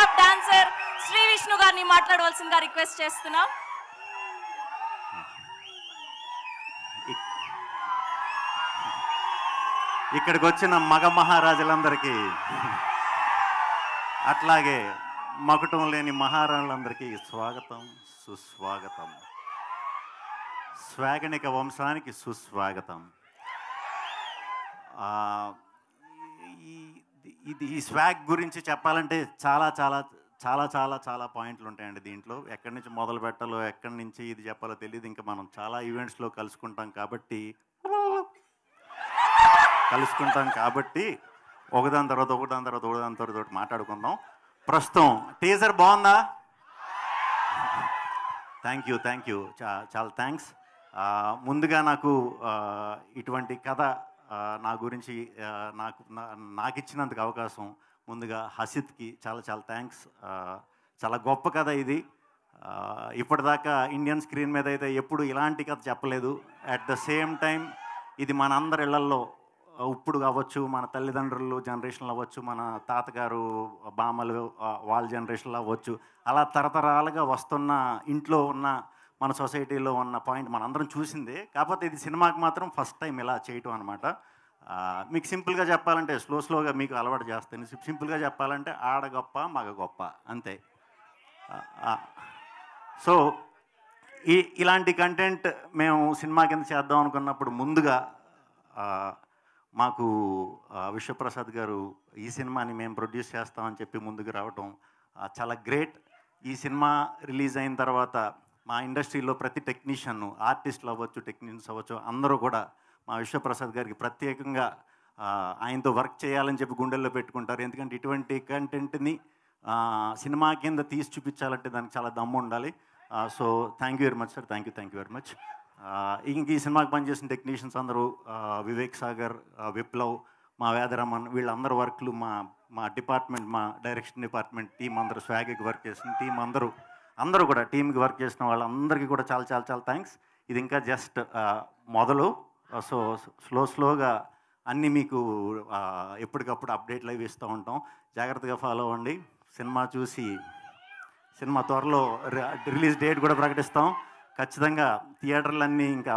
Top dancer Shri Vishnu గారిని మాట్లాడవలసిందిగా request చేస్తున్నాం ఇక్కడికి వచ్చిన మగ మహారాజులందరికీ అట్లాగే మకుటం లేని మహారాణులందరికీ స్వాగతం సుస్వాగతం స్వాగనిక వంశానికి సుస్వాగతం ఆ, ఈ- ఇది ఈ స్వాగ్ గురించి చెప్పాలంటే చాలా చాలా చాలా చాలా చాలా పాయింట్లు ఉంటాయండి దీంట్లో ఎక్కడి నుంచి మొదలు పెట్టాలో ఎక్కడి నుంచి ఇది చెప్పాలో తెలియదు ఇంకా మనం చాలా ఈవెంట్స్లో కలుసుకుంటాం కాబట్టి కలుసుకుంటాం కాబట్టి ఒకదాని తర్వాత ఒకదాని తర్వాత ఒకదాని తర్వాత ఒకటి మాట్లాడుకుందాం ప్రస్తుతం టీజర్ బాగుందా థ్యాంక్ యూ థ్యాంక్ యూ చా చాలా థ్యాంక్స్ ముందుగా నాకు ఆ, ఇటువంటి కథ ఆ, నా గురించి ఆ, నాకు నా- నాకు ఇచ్చినందుకు అవకాశం ముందుగా హసిత్కి చాలా చాలా థ్యాంక్స్ చాలా గొప్ప కథ ఇది ఆ, ఇప్పటిదాకా ఇండియన్ స్క్రీన్ మీద అయితే ఎప్పుడు ఇలాంటి కథ చెప్పలేదు అట్ ద సేమ్ టైం ఇది మన అందరి ఇళ్లల్లో ఇప్పుడు అవ్వచ్చు మన తల్లిదండ్రులు జనరేషన్లో అవ్వచ్చు మన తాతగారు బామ్మలు ఆ, వాళ్ళ జనరేషన్లో అవ్వచ్చు అలా తరతరాలుగా వస్తున్న ఇంట్లో ఉన్న మన సొసైటీలో ఉన్న పాయింట్ మనందరం చూసిందే కాకపోతే ఇది సినిమాకి మాత్రం ఫస్ట్ టైం ఇలా చేయటం అనమాట మీకు సింపుల్గా చెప్పాలంటే స్లో స్లోగా మీకు అలవాటు చేస్తాను సింపుల్గా చెప్పాలంటే ఆడ గొప్ప మగ గొప్ప అంతే ఆ, ఆ. సో ఈ ఇలాంటి కంటెంట్ మేము సినిమా కింద చేద్దాం అనుకున్నప్పుడు ముందుగా ఆ, మాకు ఆ, విశ్వప్రసాద్ గారు ఈ సినిమాని మేము ప్రొడ్యూస్ చేస్తామని చెప్పి ముందుకు రావటం ఆ, చాలా గ్రేట్ ఈ సినిమా రిలీజ్ అయిన తర్వాత మా ఇండస్ట్రీలో ప్రతి టెక్నీషియన్ ఆర్టిస్టులు అవ్వచ్చు టెక్నీషియన్స్ అవ్వచ్చు అందరూ కూడా మా విశ్వప్రసాద్ గారికి ప్రత్యేకంగా ఆ, ఆయనతో వర్క్ చేయాలని చెప్పి గుండెల్లో పెట్టుకుంటారు ఎందుకంటే ఇటువంటి కంటెంట్ని సినిమా కింద తీసి చూపించాలంటే దానికి చాలా దమ్ము ఉండాలి so thank you very much sir thank you thank you very much ఇంక ఈ సినిమాకి పనిచేసిన టెక్నీషియన్స్ అందరూ ఆ, వివేక్ సాగర్ ఆ, విప్లవ్ మా వేదరమన్ వీళ్ళందరూ వర్క్లు మా మా డిపార్ట్మెంట్ మా డైరెక్షన్ డిపార్ట్మెంట్ టీం అందరూ స్వాగికి వర్క్ చేసిన టీం అందరూ అందరూ కూడా టీంకి వర్క్ చేసిన వాళ్ళందరికీ కూడా చాలా చాలా చాలా థ్యాంక్స్ ఇది ఇంకా జస్ట్ మొదలు సో స్లో స్లోగా అన్నీ మీకు ఆ, ఎప్పటికప్పుడు అప్డేట్లు అవి ఇస్తూ ఉంటాం జాగ్రత్తగా ఫాలో అవ్వండి సినిమా చూసి సినిమా త్వరలో రి- రిలీజ్ డేట్ కూడా ప్రకటిస్తాం ఖచ్చితంగా థియేటర్లన్నీ ఇంకా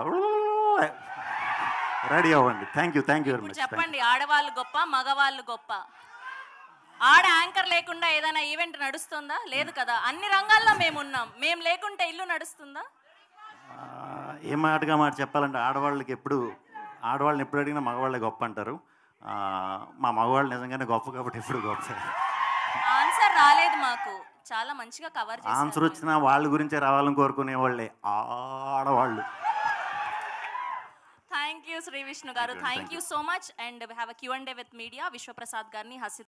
రెడీ అవ్వండి thank you thank you very ఇప్పుడు మచ్ చెప్పండి ఆడవాళ్ళు గొప్ప మగవాళ్ళు గొప్ప ఆడ యాంకర్ లేకుండా ఏదైనా ఈవెంట్ నడుస్తుందా లేదు కదా అన్ని రంగాల్లో మేము ఉన్నాం మేము లేకుంటే ఇల్లు నడుస్తుందా ఏ మాటగా మాట చెప్పాలంటే ఆడవాళ్ళకి ఎప్పుడు ఆడవాళ్ళని ఎప్పుడు అడిగినా మగవాళ్ళే గొప్ప అంటారు ఆ, మా మగవాళ్ళు నిజంగానే గొప్ప కాబట్టి ఎప్పుడు గొప్ప ఆన్సర్ రాలేదు మాకు చాలా మంచిగా కవర్ ఆన్సర్ చేశారు వచ్చినా వాళ్ళ గురించే రావాలని కోరుకునే వాళ్ళే ఆడవాళ్ళు thank you Shri Vishnu garu Thank you, thank thank you so much and have a cue and day with media Vishwaprasad గారిని హసిత్